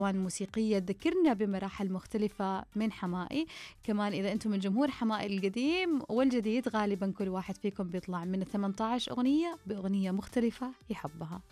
موسيقية تذكرنا بمراحل مختلفة من حمائي كمان إذا أنتم من جمهور حمائي القديم والجديد غالبا كل واحد فيكم بيطلع من 18 أغنية بأغنية مختلفة يحبها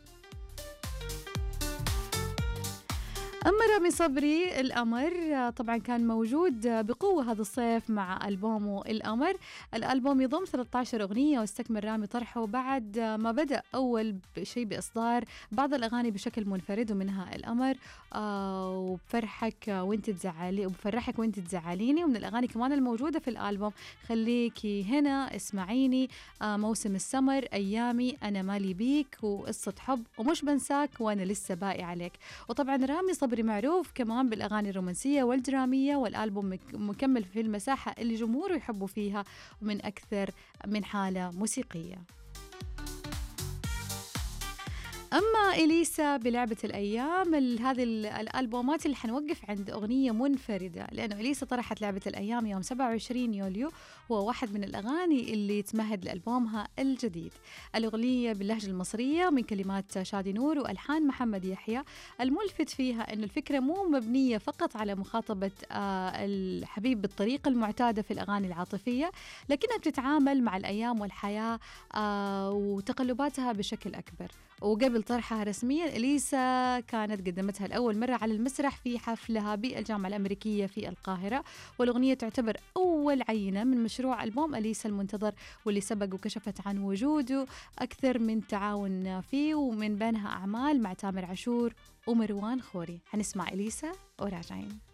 أما رامي صبري الأمر طبعا كان موجود بقوة هذا الصيف مع ألبومه الأمر الألبوم يضم 13 أغنية واستكمل رامي طرحه بعد ما بدأ أول شيء بإصدار بعض الأغاني بشكل منفرد ومنها الأمر آه وبفرحك وانت تزعلي وبفرحك وانت تزعليني ومن الأغاني كمان الموجودة في الألبوم خليكي هنا اسمعيني آه موسم السمر أيامي أنا مالي بيك وقصة حب ومش بنساك وأنا لسه باقي عليك وطبعا رامي صبري صبري معروف كمان بالأغاني الرومانسية والدرامية والألبوم مكمل في المساحة اللي جمهوره يحبوا فيها ومن أكثر من حالة موسيقية اما اليسا بلعبه الايام هذه الالبومات اللي حنوقف عند اغنيه منفرده لانه اليسا طرحت لعبه الايام يوم 27 يوليو هو واحد من الاغاني اللي تمهد لالبومها الجديد الاغنيه باللهجه المصريه من كلمات شادي نور والحان محمد يحيى الملفت فيها انه الفكره مو مبنيه فقط على مخاطبه آه الحبيب بالطريقه المعتاده في الاغاني العاطفيه لكنها بتتعامل مع الايام والحياه آه وتقلباتها بشكل اكبر وقبل طرحها رسميا إليسا كانت قدمتها لأول مرة على المسرح في حفلها بالجامعة الأمريكية في القاهرة والأغنية تعتبر أول عينة من مشروع ألبوم أليسا المنتظر واللي سبق وكشفت عن وجوده أكثر من تعاون فيه ومن بينها أعمال مع تامر عاشور ومروان خوري حنسمع إليسا وراجعين